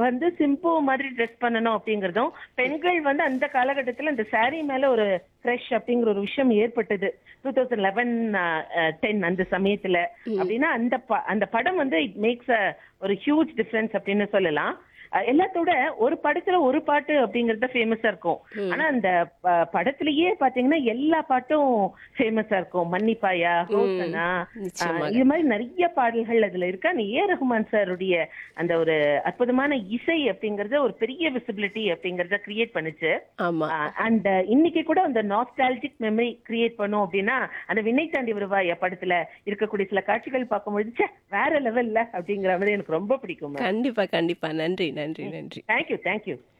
வந்து சிம்பு மாதிரி ட்ரெஸ் பண்ணணும் அப்படிங்கறதும் பெண்கள் வந்து அந்த காலகட்டத்துல இந்த saree மேல ஒரு கிரஷ் அப்படிங்கிற ஒரு விஷயம் ஏற்பட்டது டூ தௌசண்ட் லெவன் டென் அந்த சமயத்துல அப்படின்னா அந்த ப- அந்த படம் வந்து இட் மேக்ஸ் ஒரு ஹியூஜ் டிஃபரன்ஸ் அப்படின்னு சொல்லலாம் அஹ் எல்லாத்தோட ஒரு படத்துல ஒரு பாட்டு அப்படிங்கறது ஃபேமஸா இருக்கும் ஆனா அந்த ப- படத்திலேயே பாத்தீங்கன்னா எல்லா பாட்டும் ஃபேமஸா இருக்கும் மன்னிப்பாயா ஹோசனா நிச்சயமாக. இது மாதிரி நிறைய பாடல்கள் அதுல இருக்கு அந்த ஏ ரஹ்மான் சாருடைய அந்த ஒரு அற்புதமான இசை அப்படிங்கறது ஒரு பெரிய விசிபிலிட்டி அப்படிங்கறத கிரியேட் பண்ணுச்சு ஆமா அண்ட் இன்னைக்கு கூட அந்த நாஸ்டாலஜிக் மெமரி கிரியேட் பண்ணும் அப்படின்னா அந்த விண்ணை தாண்டி வருவாயா படத்துல இருக்கக்கூடிய சில காட்சிகள் பார்க்கும்பொழுது ச்சே, வேற லெவல்ல அப்படிங்கிற மாதிரி எனக்கு ரொம்ப பிடிக்கும் கண்டிப்பா கண்டிப்பா நன்றி நன்றி நன்றி தேங்க்யூ தேங்க்யூ